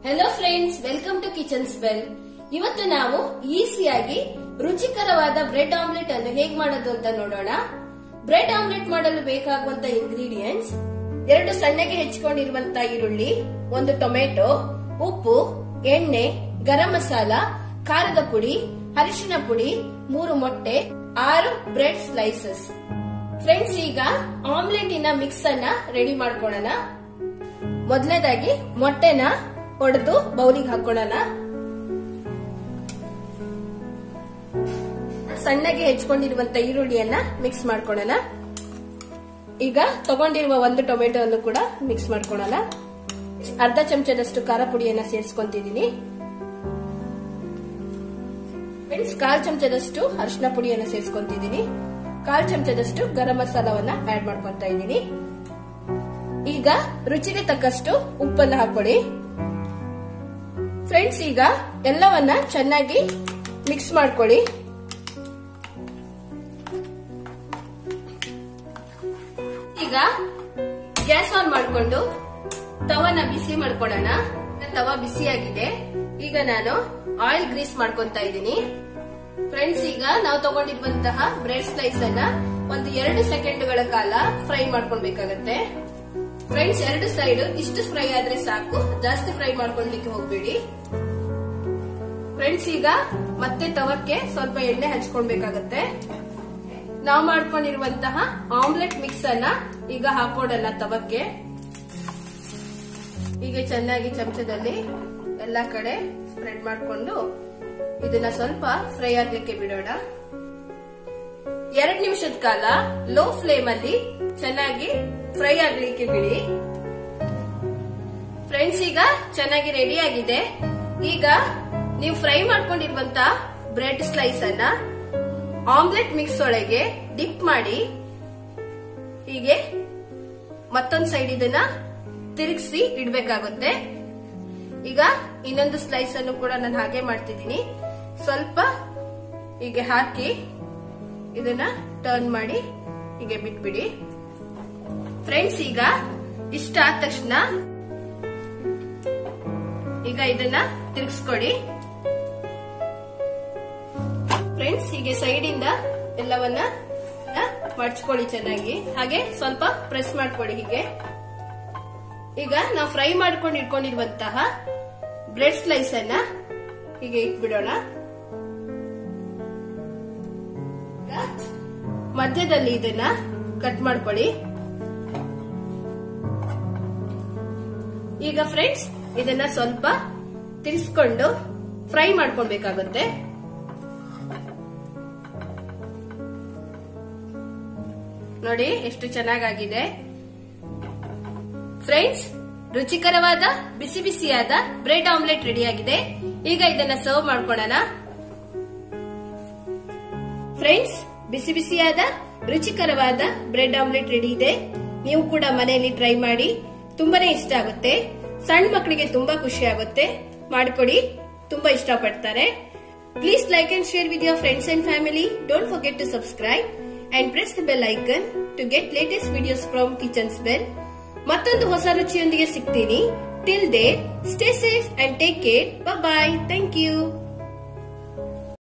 hello friends welcome to kitchen spell ಇವತ್ತು ನಾವು ಈಸಿಯಾಗಿ ರುಚಿಕರವಾದ ಬ್ರೆಡ್ ಆಮ್ಲೆಟ್ ಅನ್ನು ಹೇಗ್ ಮಾಡೋದು ಅಂತ ನೋಡೋಣ ಬ್ರೆಡ್ ಆಮ್ಲೆಟ್ ಮಾಡಲು ಬೇಕಾಗುವಂತ ಇಂಗ್ರೀಡಿಯೆಂಟ್ಸ್ ಎರಡು ಸಣ್ಣಗೆ ಹೆಚ್ಕೊಂಡಿರುವಂತ ಈರುಳ್ಳಿ ಒಂದು ಟೊಮೆಟೊ ಉಪ್ಪು ಎಣ್ಣೆ ಗರಂ ಮಸಾಲ ಖಾರದ ಪುಡಿ ಅರಿಶಿನ ಪುಡಿ ಮೂರು ಮೊಟ್ಟೆ ಆರು ಬ್ರೆಡ್ ಸ್ಲೈಸಸ್ ಫ್ರೆಂಡ್ಸ್ ಈಗ ಆಮ್ಲೆಟಿನ ಮಿಕ್ಸ್ ಅನ್ನ ರೆಡಿ ಮಾಡ್ಕೊಳ್ಳೋಣ ಮೊದಲನೇದಾಗಿ ಮೊಟ್ಟೆನ ಹೊಡೆದು ಬೌಲಿಗೆ ಹಾಕೊಳ್ಳೋಣ ಸಣ್ಣಗೆ ಹೆಚ್ಕೊಂಡಿರುವಂತ ಈರುಳ್ಳಿಯನ್ನ ಮಿಕ್ಸ್ ಮಾಡ್ಕೊಳ್ಳೋಣ ಈಗ ತಗೊಂಡಿರುವ ಒಂದು ಟೊಮೆಟೊ ಕೂಡ ಮಿಕ್ಸ್ ಮಾಡ್ಕೊಳ್ಳೋಣ ಅರ್ಧ ಚಮಚದಷ್ಟು ಖಾರ ಪುಡಿಯನ್ನ ಸೇರಿಸ್ಕೊಂತಿದ್ದೀನಿ ಫ್ರೆಂಡ್ಸ್ ಕಾಲ್ ಚಮಚದಷ್ಟು ಅರಿಶಿನ ಪುಡಿಯನ್ನ ಸೇರಿಸ್ಕೊಂತಿದ್ದೀನಿ ಕಾಲ್ ಚಮಚದಷ್ಟು ಗರಂ ಮಸಾಲವನ್ನ ಆಡ್ ಮಾಡ್ಕೊಂತ ಇದ್ದೀನಿ ಈಗ ರುಚಿಗೆ ತಕ್ಕಷ್ಟು ಉಪ್ಪನ್ನ ಹಾಕೊಳ್ಳಿ ಫ್ರೆಂಡ್ಸ್ ಈಗ ಎಲ್ಲವನ್ನ ಚೆನ್ನಾಗಿ ಮಿಕ್ಸ್ ಮಾಡ್ಕೊಳ್ಳಿ ಈಗ ಗ್ಯಾಸ್ ಆನ್ ಮಾಡ್ಕೊಂಡು ತವನ ಬಿಸಿ ಮಾಡ್ಕೊಳ್ಳೋಣ ತವ ಬಿಸಿಯಾಗಿದೆ ಈಗ ನಾನು ಆಯಿಲ್ ಗ್ರೀಸ್ ಮಾಡ್ಕೊಂತ ಇದ್ದೀನಿ ಫ್ರೆಂಡ್ಸ್ ಈಗ ನಾವು ತಗೊಂಡಿರುವಂತಹ ಬ್ರೆಡ್ ಸ್ಲೈಸ್ ಅನ್ನ ಒಂದು ಎರಡು ಸೆಕೆಂಡ್ಗಳ ಕಾಲ ಫ್ರೈ ಮಾಡ್ಕೊಳ್ಬೇಕಾಗತ್ತೆ ಫ್ರೆಂಡ್ಸ್ ಎರಡು ಸೈಡ್ ಇಷ್ಟು ಫ್ರೈ ಆದ್ರೆ ಸಾಕು ಜಾಸ್ತಿ ಫ್ರೈ ಮಾಡ್ಕೊಳ್ಲಿಕ್ಕೆ ಹೋಗ್ಬೇಡಿ ಫ್ರೆಂಡ್ಸ್ ಈಗ ಮತ್ತೆ ತವಕ್ಕೆ ಸ್ವಲ್ಪ ಎಣ್ಣೆ ಹಚ್ಕೊಳ್ಬೇಕಾಗತ್ತೆ ನಾವು ಮಾಡ್ಕೊಂಡಿರುವಂತಹ ಆಮ್ಲೆಟ್ ಮಿಕ್ಸ್ ಅನ್ನ ಈಗ ಹಾಕೋಡಲ್ಲ ತವಕ್ಕೆ ಈಗ ಚೆನ್ನಾಗಿ ಚಮಚದಲ್ಲಿ ಎಲ್ಲ ಕಡೆ ಸ್ಪ್ರೆಡ್ ಮಾಡ್ಕೊಂಡು ಇದನ್ನ ಸ್ವಲ್ಪ ಫ್ರೈ ಆಗ್ಲಿಕ್ಕೆ ಬಿಡೋಣ ಎರಡ್ ನಿಮಿಷದ ಕಾಲ ಲೋ ಫ್ಲೇಮ್ ಅಲ್ಲಿ ಚೆನ್ನಾಗಿ ಫ್ರೈ ಆಗ್ಲಿಕ್ಕೆ ಬಿಡಿ ಫ್ರೆಂಡ್ಸ್ ಈಗ ಚೆನ್ನಾಗಿ ರೆಡಿ ಆಗಿದೆ ಈಗ ನೀವು ಫ್ರೈ ಮಾಡ್ಕೊಂಡಿರುವಂತ ಬ್ರೆಡ್ ಸ್ಲೈಸ್ ಅನ್ನ ಆಮ್ಲೆಟ್ ಮಿಕ್ಸ್ ಒಳಗೆ ಡಿಪ್ ಮಾಡಿ ಹೀಗೆ ಮತ್ತೊಂದ್ ಸೈಡ್ ಇದನ್ನ ತಿರುಗಿಸಿ ಇಡ್ಬೇಕಾಗುತ್ತೆ ಈಗ ಇನ್ನೊಂದು ಸ್ಲೈಸ್ ಅನ್ನು ಕೂಡ ನಾನು ಹಾಗೆ ಮಾಡ್ತಿದ್ದೀನಿ ಸ್ವಲ್ಪ ಹೀಗೆ ಹಾಕಿ ಇದನ್ನ ಟರ್ನ್ ಮಾಡಿ ಹೀಗೆ ಬಿಟ್ಬಿಡಿ ಫ್ರೆಂಡ್ಸ್ ಈಗ ಇಷ್ಟ ಆದ ತಕ್ಷಣ ಈಗ ಇದನ್ನ ತಿರುಗಿಸ್ಕೊಡಿ ಫ್ರೆಂಡ್ಸ್ ಹೀಗೆ ಸೈಡ್ ಇಂದ ಎಲ್ಲವನ್ನ ಮಡ್ಚ್ಕೊಳ್ಳಿ ಚೆನ್ನಾಗಿ ಹಾಗೆ ಸ್ವಲ್ಪ ಪ್ರೆಸ್ ಮಾಡ್ಕೊಳ್ಳಿ ಹೀಗೆ ಈಗ ನಾವು ಫ್ರೈ ಮಾಡ್ಕೊಂಡು ಇಟ್ಕೊಂಡಿರುವಂತಹ ಬ್ರೆಡ್ ಸ್ಲೈಸ್ ಅನ್ನ ಹೀಗೆ ಇಟ್ಬಿಡೋಣ ಮಧ್ಯದಲ್ಲಿ ಇದನ್ನ ಕಟ್ ಮಾಡ್ಕೊಳ್ಳಿ ಈಗ ಫ್ರೆಂಡ್ಸ್ ಇದನ್ನ ಸ್ವಲ್ಪ ತಿರ್ಸ್ಕೊಂಡು ಫ್ರೈ ಮಾಡ್ಕೊಳ್ಬೇಕಾಗುತ್ತೆ ನೋಡಿ ಎಷ್ಟು ಚೆನ್ನಾಗಾಗಿದೆ ಫ್ರೆಂಡ್ಸ್ ರುಚಿಕರವಾದ ಬಿಸಿ ಬಿಸಿಯಾದ ಬ್ರೆಡ್ ಆಮ್ಲೆಟ್ ರೆಡಿ ಆಗಿದೆ ಈಗ ಇದನ್ನ ಸರ್ವ್ ಮಾಡ್ಕೊಳ್ಳೋಣ ಫ್ರೆಂಡ್ಸ್ ಬಿಸಿ ಬಿಸಿಯಾದ ರುಚಿಕರವಾದ ಬ್ರೆಡ್ ಆಮ್ಲೆಟ್ ರೆಡಿ ಇದೆ ನೀವು ಕೂಡ ಮನೆಯಲ್ಲಿ ಟ್ರೈ ಮಾಡಿ ತುಂಬಾನೇ ಇಷ್ಟ ಆಗುತ್ತೆ ಸಣ್ಣ ಮಕ್ಕಳಿಗೆ ತುಂಬಾ ಖುಷಿ ಆಗುತ್ತೆ ಮಾಡಿಕೊಡಿ ತುಂಬಾ ಇಷ್ಟಪಡ್ತಾರೆ please like and share with your friends and family don't forget to subscribe and press the bell icon to get latest videos from kitchen's bell ಮತ್ತೊಂದು ಹೊಸ ರುಚಿಯೊಂದಿಗೆ ಸಿಗ್ತೀನಿ till then stay safe and take care bye thank you